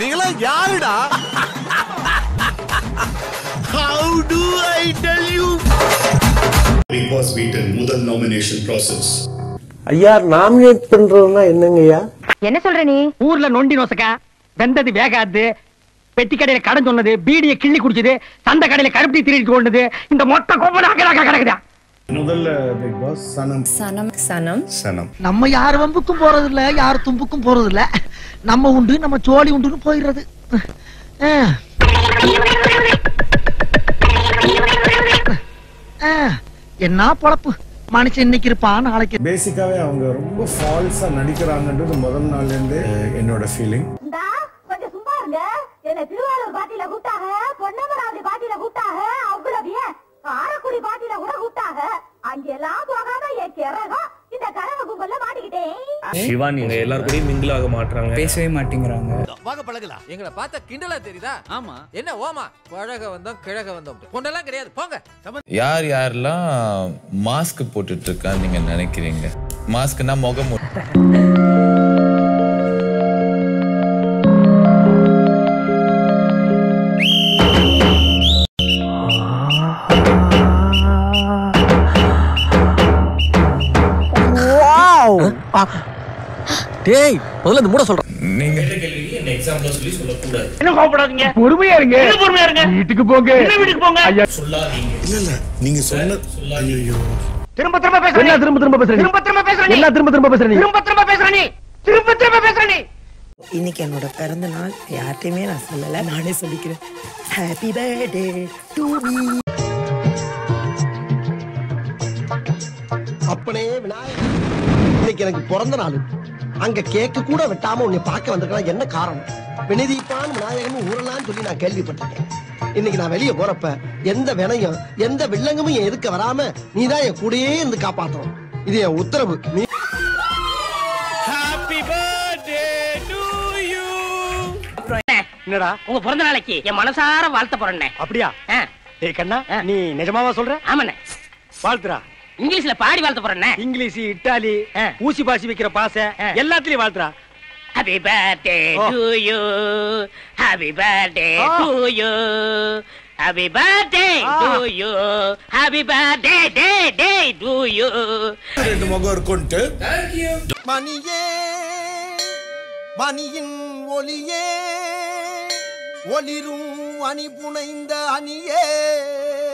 நீங்களா யாருடா how do I tell you big boss வீட்டின் முதல் நாமினேஷன் ப்ராசஸ் ஐயா நாமினேட் பண்றதுன்னா என்னங்கய்யா என்ன சொல்ற நீ ஊர்ல நொண்டி நோசக்கா வெந்தது வேகாது பெட்டி கடையில கடன் சொன்னது பீடியை கிள்ளி குடிச்சது சந்த கடையில கருப்பி திருடிட்டு கொண்டது இந்த மொத்த கோபம் கிடக்குதா முதல்ல பிக் பாஸ் சனம் சனம் சனம் சனம் நம்ம யார் வம்புக்கும் போறது இல்ல யார் தும்புக்கும் போறது இல்ல நம்ம உண்டு நம்ம சோழி உண்டுன்னு போயிடுறது அஹ். அஹ். என்ன பொழப்பு மனுஷன் இன்னைக்கு இருப்பான் நாளைக்கு பேசிக்காவே அவங்க ரொம்ப ஃபால்ஸா நடிக்கிறாங்கன்றது முதல் நாள்ல இருந்து என்னோட ஃபீலிங் கொஞ்சம் சும்மா இருங்க என்ன திருவாரூர் பாட்டில கூட்டாக பொன்னமராவதி பாட்டில கூட்டாக அவ்வளவு ஏன் காரக்குடி பாட்டில கூட கூட்டாக அங்கெல்லாம் போகாம என் கிறகம் இந்த கரக கும்பல்ல மாட்டிக்கிட்டேன் சிவானி எல்லாரும் கூடயும் மிங்கிள் ஆக மாட்டாங்க பேசவே மாட்டேங்கிறாங்க வாங்க பழகலாம் எங்களை பார்த்தா கிண்டலா தெரியுதா ஆமா என்ன ஓமா பழக வந்தோம் கிழக வந்தோம் பொண்ணெல்லாம் கிடையாது போங்க யார் யாரெல்லாம் மாஸ்க் போட்டுட்டு இருக்கான்னு நீங்க நினைக்கிறீங்க மாஸ்க்னா முகம் டேய் முதல்ல இந்த மூட சொல்றேன் நீங்க எக்ஸாம்பிள் சொல்லி சொல்லக்கூடாது என்ன கோபப்படாதீங்க பொறுமையா இருங்க பொறுமையா இருங்க வீட்டுக்கு போங்க வீட்டுக்கு போங்க ஐயா சொல்லாதீங்க இல்ல இல்ல நீங்க சொன்ன ஐயோ திரும்ப திரும்ப பேசுற என்ன திரும்ப திரும்ப பேசுற நீ? திரும்ப திரும்ப பேசுற நீ என்ன திரும்ப திரும்ப பேசுற நீ திரும்ப திரும்ப பேசுற நீ திரும்ப திரும்ப பேசுற நீ இன்னைக்கு என்னோட பிறந்த நாள் யார்கிட்டயுமே நான் சொல்லல நானே சொல்லிக்கிறேன் ஹாப்பி பர்த்டே டு மீ அப்பனே விநாயகர் இன்னைக்கு எனக்கு பிறந்த நாள் அங்க கேக்கு கூட வெட்டாம உன்னை பார்க்க வந்திருக்கலாம் என்ன காரணம் வினதீப்பான் விநாயகமும் ஊரலான்னு சொல்லி நான் கேள்விப்பட்டிருக்கேன் இன்னைக்கு நான் வெளியே போறப்ப எந்த வினையும் எந்த வில்லங்கமும் என் எதுக்க வராம நீ தான் என் கூடயே இருந்து காப்பாத்தணும் இது என் உத்தரவு நீ என்னடா உங்க பிறந்த நாளைக்கு என் மனசார வாழ்த்த போறேன் அப்படியா ஏய் கண்ணா நீ நிஜமாவா சொல்ற ஆமாண்ணே வாழ்த்துறா இங்கிலீஷ்ல பாடி வாழ்த்த போறேன் இங்கிலீஷ் இட்டாலி ஊசி பாசி வைக்கிற பாச எல்லாத்துலயும் வாழ்த்துறா happy birthday to you happy birthday to you happy birthday to you happy birthday day day to you ரெண்டு முகம் இருக்கும்ட்டு மணியே மணியின் ஒளியே ஒளிரும் அணி புனைந்த அணியே